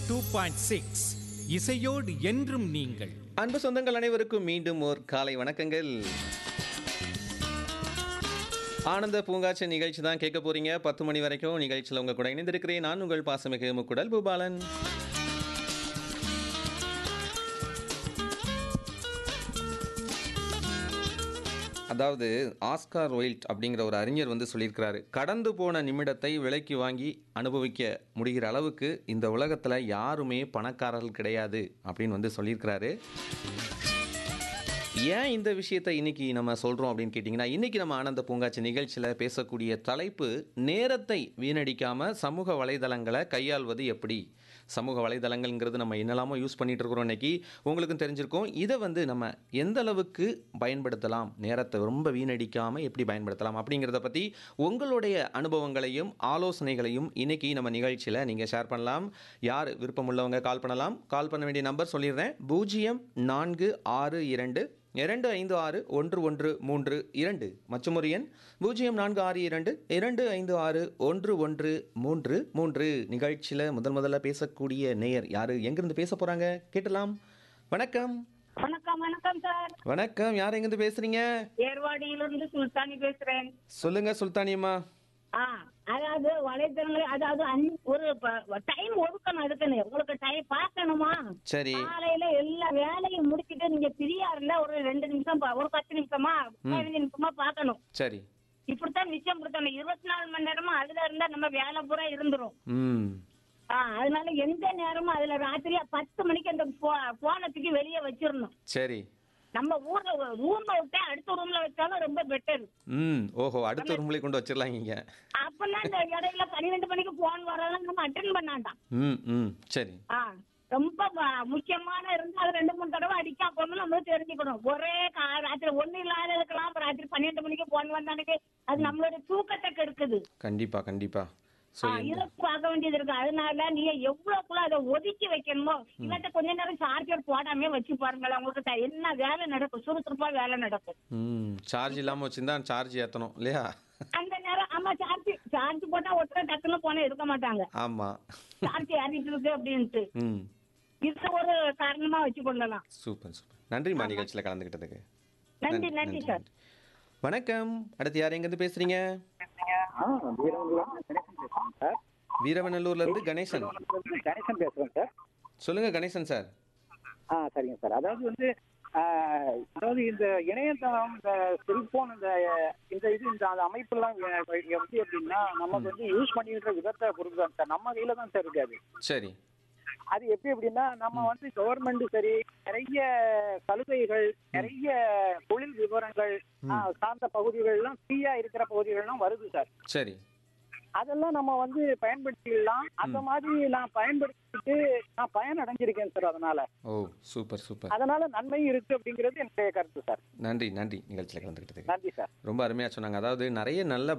two point six இசையோடு என்றும் நீங்கள் அன்பு சொந்தங்கள் அனைவருக்கும் மீண்டும் ஓர் காலை வணக்கங்கள் ஆனந்த பூங்காட்சி நிகழ்ச்சி தான் கேட்க போறீங்க பத்து மணி வரைக்கும் நிகழ்ச்சியில் உங்க கூட இணைந்திருக்கிறேன் நான் உங்கள் பாசமிகு முக்குடல் பூபாலன் அதாவது ஆஸ்கார் ஒயில்ட் அப்படிங்கிற ஒரு அறிஞர் வந்து சொல்லியிருக்கிறாரு கடந்து போன நிமிடத்தை விலைக்கு வாங்கி அனுபவிக்க முடிகிற அளவுக்கு இந்த உலகத்தில் யாருமே பணக்காரர்கள் கிடையாது அப்படின்னு வந்து சொல்லியிருக்கிறாரு ஏன் இந்த விஷயத்தை இன்னைக்கு நம்ம சொல்கிறோம் அப்படின்னு கேட்டிங்கன்னா இன்னைக்கு நம்ம ஆனந்த பூங்காட்சி நிகழ்ச்சியில் பேசக்கூடிய தலைப்பு நேரத்தை வீணடிக்காமல் சமூக வலைதளங்களை கையாள்வது எப்படி சமூக வலைதளங்கள்ங்கிறது நம்ம என்னெல்லாமோ யூஸ் பண்ணிட்டு இருக்கிறோம் இன்னைக்கு உங்களுக்கும் தெரிஞ்சிருக்கும் இதை வந்து நம்ம எந்த அளவுக்கு பயன்படுத்தலாம் நேரத்தை ரொம்ப வீணடிக்காமல் எப்படி பயன்படுத்தலாம் அப்படிங்கிறத பற்றி உங்களுடைய அனுபவங்களையும் ஆலோசனைகளையும் இன்னைக்கு நம்ம நிகழ்ச்சியில் நீங்கள் ஷேர் பண்ணலாம் யார் விருப்பமுள்ளவங்க கால் பண்ணலாம் கால் பண்ண வேண்டிய நம்பர் சொல்லிடுறேன் பூஜ்ஜியம் நான்கு ஆறு இரண்டு இரண்டு ஐந்து ஆறு ஒன்று ஒன்று மூன்று இரண்டு மற்றும் ஒரு எண் பூஜ்ஜியம் நான்கு ஆறு இரண்டு இரண்டு ஐந்து ஆறு ஒன்று ஒன்று மூன்று மூன்று நிகழ்ச்சியில் முதல் முதல்ல பேசக்கூடிய நேயர் யாரு எங்கிருந்து பேச போறாங்க கேட்டலாம் வணக்கம் வணக்கம் வணக்கம் சார் வணக்கம் யார் எங்கிருந்து பேசுறீங்க ஏர்வாடியிலிருந்து சுல்தானி பேசுறேன் சொல்லுங்க சுல்தானியம்மா ஆ அதாவது வலைத்தளங்கள் அதாவது அன்- ஒரு டைம் ஒதுக்கணும் அதுக்குன்னு உங்களுக்கு டைம் பார்க்கணுமா சரி காலையில எல்லா வேலையும் முடிச்சிட்டு நீங்க ஃப்ரீயா இருந்தா ஒரு ரெண்டு நிமிஷம் பா- ஒரு பத்து நிமிஷமா பதினஞ்சு நிமிஷமா பார்க்கணும் சரி இப்படித்தான் மிச்சம் கொடுத்தணும் இருபத்தி நாலு மணி நேரமா அதுல இருந்தா நம்ம வேலை பூரா இருந்துரும் ம் ஆ அதனால எந்த நேரமும் அதுல ராத்திரியா பத்து மணிக்கு அந்த போனத்துக்கு வெளியே வச்சிடணும் சரி நம்ம ஊர்ல ரூம்ல விட்டா அடுத்த ரூம்ல வச்சாலும் ரொம்ப பெட்டர் ம் ஓஹோ அடுத்த ரூம்லேயே கொண்டு வச்சிடலாம் இங்க அப்பெல்லாம் இந்த இடையில பன்னிரெண்டு மணிக்கு போன் வரலாம் நம்ம அட்டன் பண்ணாண்டாம் ம் ம் சரி ஆ ரொம்ப ம- முக்கியமான இருந்தா அது ரெண்டு மூணு தடவை அடிக்கா போகணும் நம்ம தெரிஞ்சுக்கணும் ஒரே கா- ராத்திரி ஒண்ணு இல்லாத இருக்கலாம் அப்ப ராத்திரி பன்னிரெண்டு மணிக்கு போன் வந்தானுக்கு அது நம்மளுடைய தூக்கத்தை கெடுக்குது கண்டிப்பா கண்டிப்பா ஸோ ஆ, இதை பார்க்க வேண்டியது இருக்கு அதனால நீங்க எவ்வளவுக்குள்ள அதை ஒதுக்கி வைக்கணுமோ இல்லாட்ட கொஞ்ச நேரம் சார்ஜர் போடாம வச்சு பாருங்களேன் உங்களுக்கு த- என்ன வேலை நடக்கும் சுறுசுறுப்பா வேலை நடக்கும் ம் சார்ஜ் இல்லாமல் வச்சுருந்தா சார்ஜ் ஏற்றணும் இல்லையா அந்த நேரம் ஆமா சார்ஜ் சார்ஜ் போட்டா ஒருத்தர டக்குன்னு போன எடுக்க மாட்டாங்க ஆமாம் சார்ஜ் ஏறிட்டு இருக்கு அப்படின்ட்டு ம் இது ஒரு காரணமா வச்சு கொள்ளலாம் சூப்பர் சூப்பர் நன்றிம்மா நிகழ்ச்சியில் கலந்துக்கிட்டதுக்கு நன்றி நன்றி சார் வணக்கம் அடுத்து யார் எங்கேருந்து பேசுறீங்க ஆ வீரவங்குளம் கணேசன் பேசுறேன் சார் வீரவநல்லூர்ல இருந்து கணேசன் கணேசன் பேசுறேன் சார் சொல்லுங்க கணேசன் சார் ஆ சரிங்க சார் அதாவது வந்து ஆ, அதாவது இந்த இணையதளம் இந்த செல்போன் இந்த இந்த இது இந்த அந்த அமைப்பெல்லாம் இங்க வந்து எப்படின்னா நமக்கு வந்து யூஸ் பண்ணிக்கிற விதத்தை பொறுத்து தான் சார் நம்ம கையில தான் சார் இருக்கு அது சரி அது எப்படி எப்படின்னா நம்ம வந்து கவர்மெண்ட் சரி நிறைய சலுகைகள் நிறைய தொழில் விவரங்கள் ஆ, சார்ந்த பகுதிகள்லாம் ஃப்ரீயா இருக்கிற பகுதிகள்லாம் வருது சார் சரி அதெல்லாம் நம்ம வந்து பயன்படுத்திடலாம் அந்த மாதிரி நான் பயன்படுத்திட்டு நான் பயன் அடைஞ்சிருக்கேன் சார் அதனால ஓ சூப்பர் சூப்பர் அதனால நன்மையும் இருக்கு அப்படிங்கிறது என்னுடைய கருத்து சார் நன்றி நன்றி நிகழ்ச்சியில் கலந்துக்கிட்டதுக்கு நன்றி சார் ரொம்ப அருமையாக சொன்னாங்க அதாவது நிறைய நல்ல